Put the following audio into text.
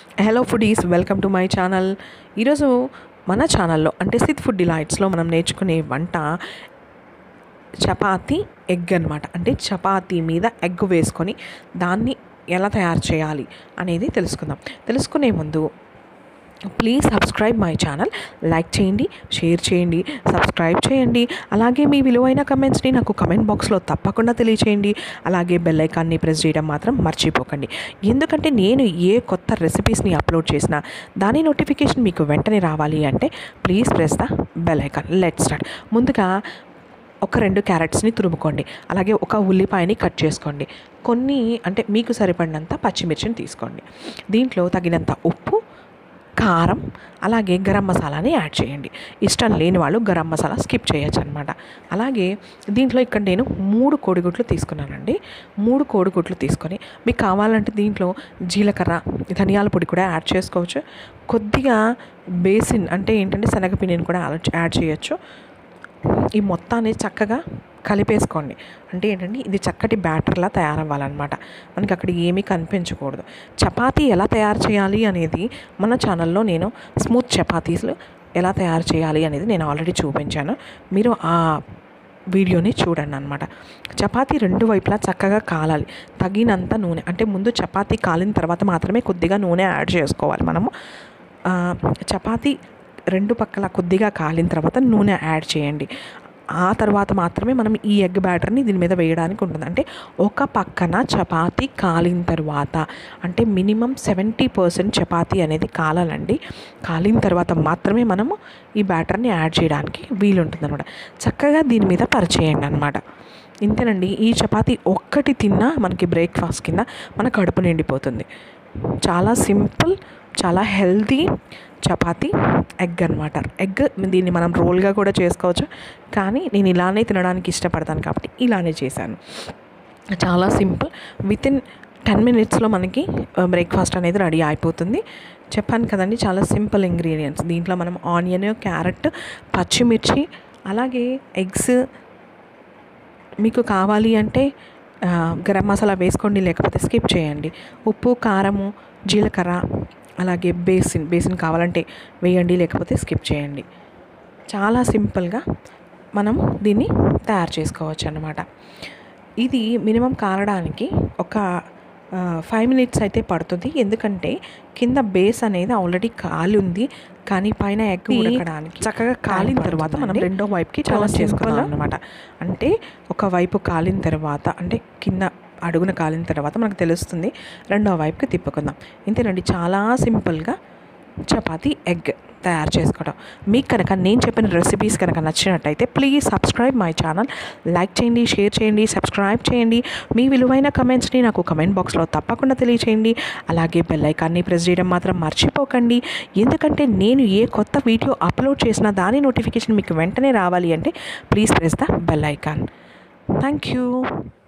hello foodies welcome to my channel ఈరోజు మన ఛానల్లో అంటే సిత్ ఫుడ్ డిలైట్స్లో మనం నేర్చుకునే వంట చపాతీ ఎగ్ అనమాట అంటే చపాతీ మీద ఎగ్ వేసుకొని దాన్ని ఎలా తయారు చేయాలి అనేది తెలుసుకుందాం తెలుసుకునే ముందు please subscribe my channel like చేయండి షేర్ చేయండి సబ్స్క్రైబ్ చేయండి అలాగే మీ విలువైన కమెంట్స్ని నాకు కమెంట్ బాక్స్లో తప్పకుండా తెలియచేయండి అలాగే బెల్ ఐకాన్ని ప్రెస్ చేయడం మాత్రం మర్చిపోకండి ఎందుకంటే నేను ఏ కొత్త రెసిపీస్ని అప్లోడ్ చేసినా దాని నోటిఫికేషన్ మీకు వెంటనే రావాలి అంటే please press the bell icon let start ముందుగా ఒక రెండు క్యారెట్స్ని తురుముకోండి అలాగే ఒక ఉల్లిపాయని కట్ చేసుకోండి కొన్ని అంటే మీకు సరిపడినంత పచ్చిమిర్చిని తీసుకోండి దీంట్లో తగినంత ఉప్పు కారం అలాగే గరం మసాలాని యాడ్ చేయండి ఇష్టం లేని వాళ్ళు గరం మసాలా స్కిప్ చేయొచ్చు అనమాట అలాగే దీంట్లో ఇక్కడ నేను మూడు కోడిగుడ్లు తీసుకున్నానండి మూడు కోడిగుడ్లు తీసుకొని మీకు కావాలంటే దీంట్లో జీలకర్ర ధనియాల పొడి కూడా యాడ్ చేసుకోవచ్చు కొద్దిగా బేసిన్ అంటే ఏంటంటే శనగపిండిని కూడా యాడ్ చేయొచ్చు ఈ మొత్తాన్ని చక్కగా కలిపేసుకోండి అంటే ఏంటంటే ఇది చక్కటి బ్యాటర్లా తయారవ్వాలన్నమాట మనకి అక్కడ ఏమీ కనిపించకూడదు చపాతీ ఎలా తయారు చేయాలి అనేది మన ఛానల్లో నేను స్మూత్ చపాతీస్లు ఎలా తయారు చేయాలి అనేది నేను ఆల్రెడీ చూపించాను మీరు ఆ వీడియోని చూడండి అనమాట చపాతీ రెండు వైపులా చక్కగా కాలాలి తగినంత నూనె అంటే ముందు చపాతీ కాలిన తర్వాత మాత్రమే కొద్దిగా నూనె యాడ్ చేసుకోవాలి మనము చపాతీ రెండు పక్కల కొద్దిగా కాలిన తర్వాత నూనె యాడ్ చేయండి ఆ తర్వాత మాత్రమే మనం ఈ ఎగ్ బ్యాటర్ని దీని మీద వేయడానికి ఉంటుంది అంటే ఒక పక్కన చపాతీ కాలిన తర్వాత అంటే మినిమం సెవెంటీ పర్సెంట్ చపాతీ అనేది కాలాలండి కాలిన తర్వాత మాత్రమే మనము ఈ బ్యాటర్ని యాడ్ చేయడానికి వీలుంటుంది అనమాట చక్కగా దీని మీద పరిచేయండి అనమాట ఇంతేనండి ఈ చపాతీ ఒక్కటి తిన్నా మనకి బ్రేక్ఫాస్ట్ కింద మన కడుపు నిండిపోతుంది చాలా సింపుల్ చాలా హెల్తీ చపాతి ఎగ్ అనమాట ఎగ్ దీన్ని మనం రోల్గా కూడా చేసుకోవచ్చు కానీ నేను ఇలానే తినడానికి ఇష్టపడతాను కాబట్టి ఇలానే చేశాను చాలా సింపుల్ విత్ ఇన్ టెన్ మినిట్స్లో మనకి బ్రేక్ఫాస్ట్ అనేది రెడీ అయిపోతుంది చెప్పాను కదండి చాలా సింపుల్ ఇంగ్రీడియంట్స్ దీంట్లో మనం ఆనియన్ క్యారెట్ పచ్చిమిర్చి అలాగే ఎగ్స్ మీకు కావాలి అంటే గరం మసాలా వేసుకోండి లేకపోతే స్కిప్ చేయండి ఉప్పు కారము జీలకర్ర అలాగే బేసిన్ బేసిన్ కావాలంటే వేయండి లేకపోతే స్కిప్ చేయండి చాలా సింపుల్గా మనం దీన్ని తయారు చేసుకోవచ్చు అన్నమాట ఇది మినిమం కారడానికి ఒక ఫైవ్ మినిట్స్ అయితే పడుతుంది ఎందుకంటే కింద బేస్ అనేది ఆల్రెడీ కాలి ఉంది కానీ పైన ఎగ్ ఉడకడానికి చక్కగా కాలిన తర్వాత మనం రెండో వైపుకి చాలా చేసుకోవాలి అనమాట అంటే ఒక వైపు కాలిన తర్వాత అంటే కింద అడుగున కాలిన తర్వాత మనకు తెలుస్తుంది రెండో వైపుకి తిప్పుకుందాం ఇంతేనండి చాలా సింపుల్గా చపాతీ ఎగ్ తయారు చేసుకోవడం మీకు కనుక నేను చెప్పిన రెసిపీస్ కనుక నచ్చినట్టయితే please subscribe my channel like చేయండి షేర్ చేయండి సబ్స్క్రైబ్ చేయండి మీ విలువైన కమెంట్స్ని నాకు కమెంట్ బాక్స్లో తప్పకుండా తెలియచేయండి అలాగే బెల్ ఐకాన్ని ప్రెస్ చేయడం మాత్రం మర్చిపోకండి ఎందుకంటే నేను ఏ కొత్త వీడియో అప్లోడ్ చేసినా దాని నోటిఫికేషన్ మీకు వెంటనే రావాలి అంటే please press the bell icon thank you